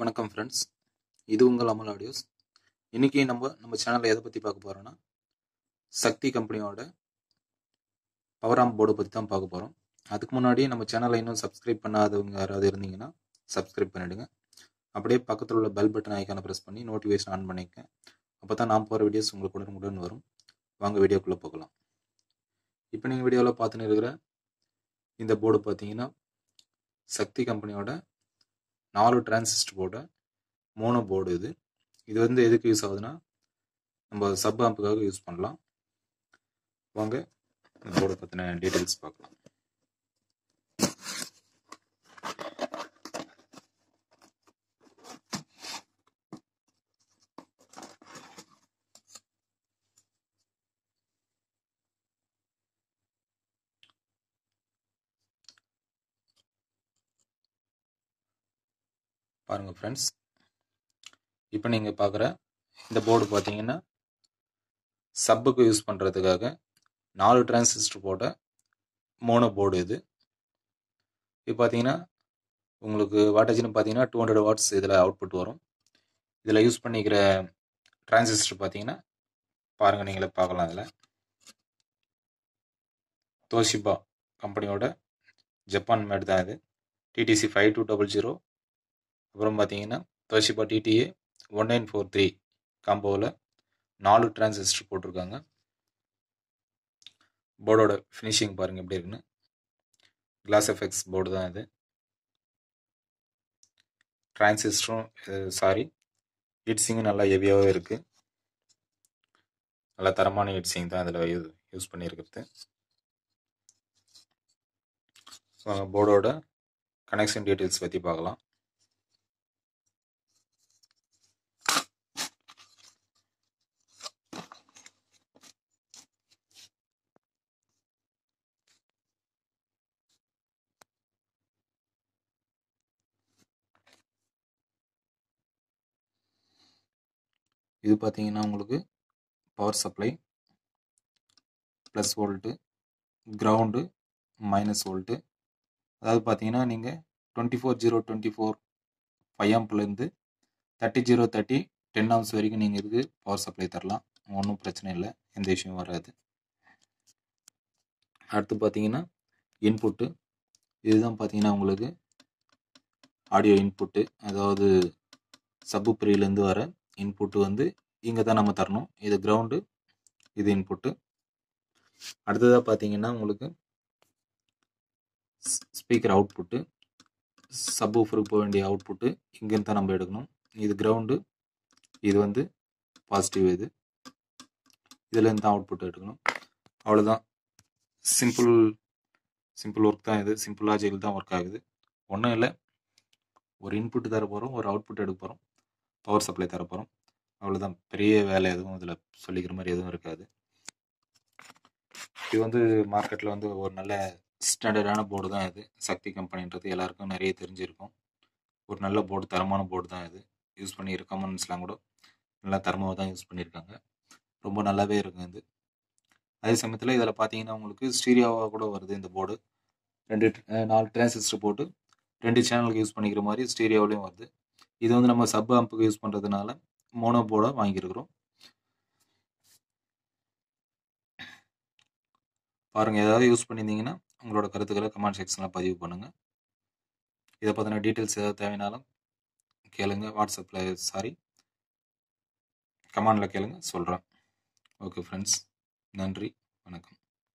வணக்கம் ஃப்ரெண்ட்ஸ் இது உங்கள் அமல் ஆடியோஸ் இன்றைக்கி நம்ம நம்ம சேனலில் எதை பற்றி பார்க்க போகிறோன்னா சக்தி கம்பெனியோட பவர் ஆம்ப் போர்டை பற்றி தான் பார்க்க போகிறோம் அதுக்கு முன்னாடி நம்ம சேனலை இன்னும் சப்ஸ்கிரைப் பண்ணாதவங்க யாராவது இருந்தீங்கன்னா சப்ஸ்கிரைப் பண்ணிவிடுங்க அப்படியே பக்கத்தில் உள்ள பெல் பட்டன் ஐக்கானை ப்ரெஸ் பண்ணி நோட்டிஃபிகேஷன் ஆன் பண்ணிக்கங்க அப்போ தான் நான் போகிற வீடியோஸ் உங்களுக்கு உடனுக்குடன் வரும் வாங்க வீடியோக்குள்ளே போகலாம் இப்போ நீங்கள் வீடியோவில் பார்த்துன்னு இருக்கிற இந்த போர்டு பார்த்தீங்கன்னா சக்தி கம்பெனியோட நாலு டிரான்சிஸ்டர் போர்டு மோனோ போர்டு இது இது வந்து எதுக்கு யூஸ் ஆகுதுன்னா நம்ம சப் ஆம்புக்காக யூஸ் பண்ணலாம் வாங்க இந்த போர்டை பற்றின டீட்டெயில்ஸ் பார்க்கலாம் பாருங்கள் ஃப்ரெண்ட்ஸ் இப்போ நீங்கள் பார்க்குற இந்த போர்டு பார்த்தீங்கன்னா சப்புக்கு யூஸ் பண்ணுறதுக்காக நாலு டிரான்சிஸ்டர் போட்ட மோனோ போர்டு இது இது பார்த்தீங்கன்னா உங்களுக்கு வாட்டேஜ்னு பார்த்தீங்கன்னா டூ ஹண்ட்ரட் வாட்ஸ் இதில் அவுட்புட் வரும் இதில் யூஸ் பண்ணிக்கிற டிரான்சிஸ்டர் பார்த்தீங்கன்னா பாருங்கள் நீங்களே பார்க்கலாம் இதில் தோஷிபா கம்பெனியோட ஜப்பான் மேட் தான் இது DTC five two double zero அப்புறம் பார்த்தீங்கன்னா Toshiba DTA one nine four three காம்போவில் நாலு டிரான்சிஸ்டர் போட்டிருக்காங்க போர்டோட ஃபினிஷிங் பாருங்கள் எப்படி இருக்குன்னு கிளாஸ் எஃபெக்ட்ஸ் போர்டு தான் இது டிரான்சிஸ்டரும் சாரி ஹீட்ஸிங்கும் நல்லா ஹெவியாகவே இருக்குது நல்லா தரமான ஹீட்ஸிங் தான் அதில் யூஸ் பண்ணியிருக்கிறது போர்டோட கனெக்ஷன் டீட்டெயில்ஸ் பற்றி பார்க்கலாம் இது பார்த்தீங்கன்னா உங்களுக்கு power supply plus volt ground minus volt அதாவது பார்த்தீங்கன்னா நீங்கள் twenty four zero twenty four five ஆம்ப்லேருந்து thirty zero thirty ten amps வரைக்கும் நீங்கள் இதுக்கு பவர் சப்ளை தரலாம் ஒன்றும் பிரச்சனை இல்லை எந்த விஷயம் வராது அடுத்து பார்த்தீங்கன்னா இன்புட்டு இதுதான் பார்த்தீங்கன்னா உங்களுக்கு ஆடியோ இன்புட்டு அதாவது சப்பு பிரியிலேருந்து வர இன்புட்டு வந்து இங்கே தான் நம்ம தரணும் இது கிரவுண்டு இது இன்புட்டு அடுத்ததாக பார்த்தீங்கன்னா உங்களுக்கு ஸ்பீக்கர் அவுட்புட்டு சப் ஊஃபருக்கு போக வேண்டிய அவுட்புட்டு இங்கேருந்து தான் நம்ம எடுக்கணும் இது கிரவுண்டு இது வந்து பாசிட்டிவ் இது இதுலேருந்து தான் அவுட்புட் எடுக்கணும் அவ்வளோதான் சிம்பிள் சிம்பிள் ஒர்க் தான் இது சிம்பிள் லாஜிக்கல் தான் ஒர்க் ஆகுது ஒன்றும் இல்லை ஒரு இன்புட் தர போகிறோம் ஒரு அவுட்புட் எடுக்க போகிறோம் பவர் சப்ளை தர போகிறோம் அவ்வளோதான் பெரிய வேலை எதுவும் இதில் சொல்லிக்கிற மாதிரி எதுவும் இருக்காது இது வந்து மார்க்கெட்டில் வந்து ஒரு நல்ல ஸ்டாண்டர்டான போர்டு தான் இது சக்தி கம்பெனின்றது எல்லாருக்கும் நிறைய தெரிஞ்சிருக்கும் ஒரு நல்ல போர்டு தரமான போர்டு தான் இது யூஸ் பண்ணி கமெண்ட்ஸ்லாம் கூட நல்லா தரமாக தான் யூஸ் பண்ணியிருக்காங்க ரொம்ப நல்லாவே இருக்கும் இது அதே சமயத்தில் இதில் பார்த்தீங்கன்னா உங்களுக்கு ஸ்டீரியோவாக கூட வருது இந்த போர்டு ரெண்டு நாலு டிரான்சிஸ்டர் போட்டு ரெண்டு சேனலுக்கு யூஸ் பண்ணிக்கிற மாதிரி ஸ்டீரியோவிலையும் வருது இது வந்து நம்ம சப் ஆம்புக்கு யூஸ் பண்ணுறதுனால மோனோ போர்டை வாங்கியிருக்கிறோம் பாருங்கள் ஏதாவது யூஸ் பண்ணியிருந்தீங்கன்னா உங்களோட கருத்துக்களை கமெண்ட் செக்ஷனில் பதிவு பண்ணுங்கள் இதை பற்றின டீட்டெயில்ஸ் ஏதாவது தேவைனாலும் கேளுங்க வாட்ஸ்அப்பில் சாரி கமெண்டில் கேளுங்க சொல்கிறேன் ஓகே ஃப்ரெண்ட்ஸ் நன்றி வணக்கம்